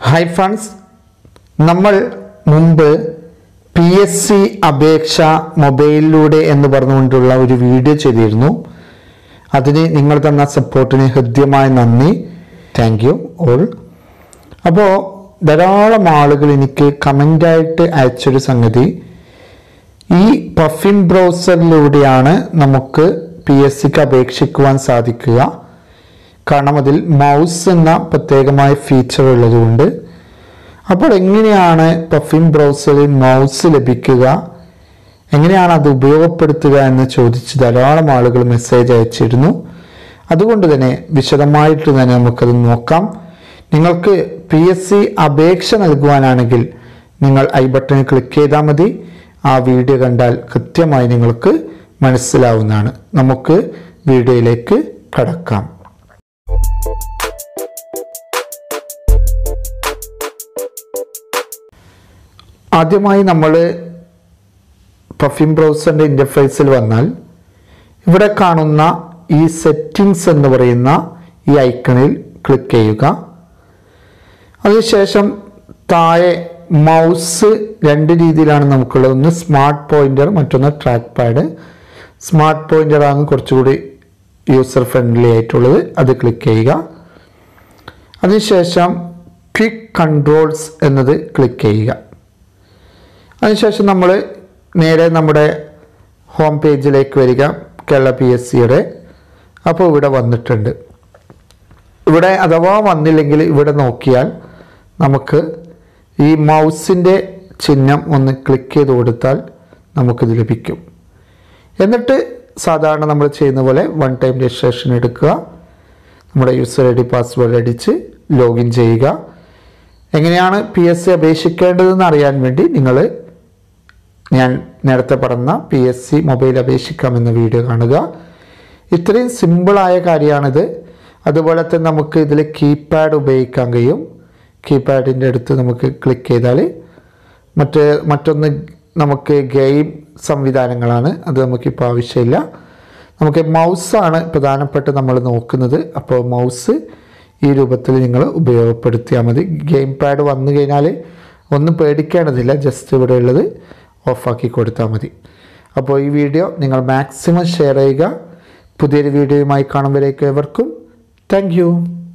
hi friends നമ്മൾ മുമ്പ് P S C അപേക്ഷ മൊബൈലിലൂടെ എന്ന് പറഞ്ഞുകൊണ്ടുള്ള ഒരു വീഡിയോ ചെയ്തിരുന്നു അതിന് നിങ്ങൾ തന്ന സപ്പോർട്ടിന് ഹൃദ്യമായ നന്ദി താങ്ക് യു ഓൾ അപ്പോൾ ധാരാളം ആളുകൾ എനിക്ക് കമൻ്റായിട്ട് അയച്ചൊരു സംഗതി ഈ പഫിൻ ബ്രൗസറിലൂടെയാണ് നമുക്ക് പി എസ് സിക്ക് അപേക്ഷിക്കുവാൻ സാധിക്കുക കാരണം അതിൽ മൗസ് എന്ന പ്രത്യേകമായ ഫീച്ചർ ഉള്ളതുകൊണ്ട് അപ്പോൾ എങ്ങനെയാണ് പഫിൻ ബ്രൗസറിൽ മൗസ് ലഭിക്കുക എങ്ങനെയാണ് അത് ഉപയോഗപ്പെടുത്തുക എന്ന് ചോദിച്ച് ധാരാളം ആളുകൾ മെസ്സേജ് അയച്ചിരുന്നു അതുകൊണ്ട് തന്നെ വിശദമായിട്ട് തന്നെ നമുക്കത് നോക്കാം നിങ്ങൾക്ക് പി എസ് സി അപേക്ഷ നൽകുവാനാണെങ്കിൽ നിങ്ങൾ ഐ ബട്ടണിൽ ക്ലിക്ക് ചെയ്താൽ മതി ആ വീഡിയോ കണ്ടാൽ കൃത്യമായി നിങ്ങൾക്ക് മനസ്സിലാവുന്നതാണ് നമുക്ക് വീഡിയോയിലേക്ക് കടക്കാം ആദ്യമായി നമ്മൾ പഫിൻ ബ്രൗസറിൻ്റെ ഇൻ്റർഫേസിൽ വന്നാൽ ഇവിടെ കാണുന്ന ഈ സെറ്റിങ്സ് എന്ന് പറയുന്ന ഈ ഐക്കണിൽ ക്ലിക്ക് ചെയ്യുക അതിനുശേഷം താഴെ മൗസ് രണ്ട് രീതിയിലാണ് നമുക്കുള്ളത് ഒന്ന് സ്മാർട്ട് പോയിന്റർ മറ്റൊന്ന് ട്രാക്ക് പാഡ് സ്മാർട്ട് പോയിന്റർ ആണ് കുറച്ചുകൂടി യൂസർ ഫ്രണ്ട്ലി ആയിട്ടുള്ളത് അത് ക്ലിക്ക് ചെയ്യുക അതിനുശേഷം ക്വിക്ക് കൺട്രോൾസ് എന്നത് ക്ലിക്ക് ചെയ്യുക അതിനുശേഷം നമ്മൾ നേരെ നമ്മുടെ ഹോം പേജിലേക്ക് വരിക കേരള പി എസ് സിയുടെ അപ്പോൾ ഇവിടെ വന്നിട്ടുണ്ട് ഇവിടെ അഥവാ വന്നില്ലെങ്കിൽ ഇവിടെ നോക്കിയാൽ നമുക്ക് ഈ മൗസിൻ്റെ ചിഹ്നം ഒന്ന് ക്ലിക്ക് ചെയ്ത് കൊടുത്താൽ നമുക്കിത് ലഭിക്കും എന്നിട്ട് സാധാരണ നമ്മൾ ചെയ്യുന്ന പോലെ വൺ ടൈം രജിസ്ട്രേഷൻ എടുക്കുക നമ്മുടെ യൂസർ ഐ ഡി പാസ്വേഡ് അടിച്ച് ലോഗിൻ ചെയ്യുക എങ്ങനെയാണ് പി എസ് സി അപേക്ഷിക്കേണ്ടതെന്ന് അറിയാൻ വേണ്ടി നിങ്ങൾ ഞാൻ നേരത്തെ പറഞ്ഞ പി എസ് സി മൊബൈൽ അപേക്ഷിക്കാമെന്ന വീഡിയോ കാണുക ഇത്രയും സിമ്പിളായ കാര്യമാണിത് അതുപോലെ തന്നെ നമുക്ക് ഇതിൽ കീപാഡ് ഉപയോഗിക്കാൻ കഴിയും കീപാഡിൻ്റെ അടുത്ത് നമുക്ക് ക്ലിക്ക് ചെയ്താൽ മറ്റ് മറ്റൊന്ന് നമുക്ക് ഗെയിം സംവിധാനങ്ങളാണ് അത് നമുക്കിപ്പോൾ ആവശ്യമില്ല നമുക്ക് മൗസാണ് പ്രധാനപ്പെട്ട് നമ്മൾ നോക്കുന്നത് അപ്പോൾ മൗസ് ഈ രൂപത്തിൽ നിങ്ങൾ ഉപയോഗപ്പെടുത്തിയാൽ മതി ഗെയിം പാഡ് വന്നു കഴിഞ്ഞാൽ ഒന്നും പേടിക്കേണ്ടതില്ല ജസ്റ്റ് ഇവിടെ ഉള്ളത് ഓഫാക്കി കൊടുത്താൽ മതി അപ്പോൾ ഈ വീഡിയോ നിങ്ങൾ മാക്സിമം ഷെയർ ചെയ്യുക പുതിയൊരു വീഡിയോയുമായി കാണുമ്പോഴേക്കും എവർക്കും താങ്ക്